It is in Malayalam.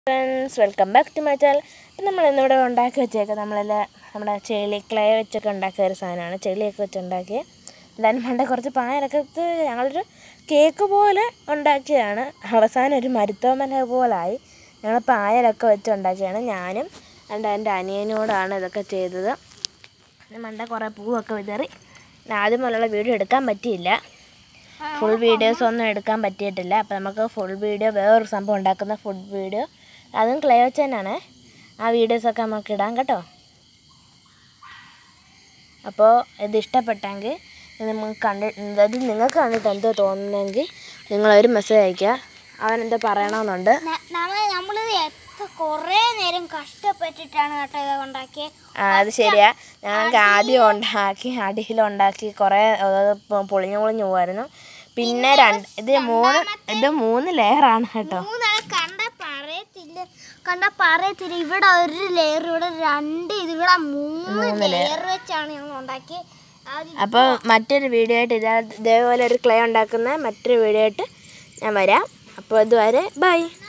friends welcome back to my channel ഇപ്പം നമ്മൾ ഇന്നിവിടെ ഉണ്ടാക്കി വെച്ചേക്കുക നമ്മളെല്ലാം നമ്മുടെ ചെളി ക്ലേ വെച്ചൊക്കെ ഉണ്ടാക്കിയ ഒരു സാധനമാണ് ചെളിയൊക്കെ വെച്ച് ഉണ്ടാക്കിയ എന്തായാലും പണ്ട് കുറച്ച് പായലൊക്കെ ഇട്ട് ഞങ്ങളൊരു കേക്ക് പോലെ ഉണ്ടാക്കിയതാണ് അവസാനം ഒരു മരുത്തോമല പോലായി ഞങ്ങൾ പായലൊക്കെ വെച്ച് ഉണ്ടാക്കിയതാണ് ഞാനും എൻ്റെ എൻ്റെ അനിയനോടാണ് ഇതൊക്കെ ചെയ്തത് പിന്നെ മണ്ട കുറേ പൂവൊക്കെ വിതറി പിന്നെ ആദ്യം മുതലുള്ള വീഡിയോ എടുക്കാൻ പറ്റിയില്ല ഫുൾ വീഡിയോസ് ഒന്നും എടുക്കാൻ പറ്റിയിട്ടില്ല അപ്പോൾ നമുക്ക് ഫുൾ വീഡിയോ വേറൊരു സംഭവം ഉണ്ടാക്കുന്ന ഫുഡ് വീഡിയോ അതും ക്ലേ വെച്ച് തന്നെയാണ് ആ വീഡിയോസൊക്കെ നമുക്ക് ഇടാം കേട്ടോ അപ്പോൾ ഇത് ഇഷ്ടപ്പെട്ടെങ്കിൽ നിങ്ങൾക്ക് കണ്ടി അതായത് നിങ്ങൾക്ക് കണ്ടിട്ട് എന്തോ തോന്നുന്നെങ്കിൽ നിങ്ങളൊരു മെസ്സേജ് അയയ്ക്കുക അവനെന്തോ പറയണമെന്നുണ്ട് നമ്മൾ നമ്മളിത് എത്ര കുറേ നേരം കഷ്ടപ്പെട്ടിട്ടാണ് കേട്ടോ ഇത് ഉണ്ടാക്കിയത് ആ അത് ശരിയാ ഞങ്ങൾക്ക് ആദ്യം ഉണ്ടാക്കി അടിയിലുണ്ടാക്കി കുറേ അത് പൊ- പൊളിഞ്ഞു പൊളിഞ്ഞു പോവായിരുന്നു പിന്നെ രണ്ട് ഇത് മൂന്ന് ഇത് മൂന്ന് ലെയറാണ് കേട്ടോ മൂന്നാളെ കണ്ട പറയത്തില്ല കണ്ട പറയത്തില്ല ഇവിടെ ഒരു ലെയർ ഇവിടെ രണ്ട് ഇത് ഇവിടെ മൂന്ന് ലെയർ വെച്ചാണ് ഞങ്ങൾ ഉണ്ടാക്കിയത് ആദ്യം അപ്പോൾ മറ്റൊരു വീഡിയോ ആയിട്ട് ഇതാ ഇതേപോലെ ഒരു ക്ലേ ഉണ്ടാക്കുന്ന മറ്റൊരു വീഡിയോ ആയിട്ട് ഞാൻ വരാം അപ്പോൾ ഇതുവരെ ബൈ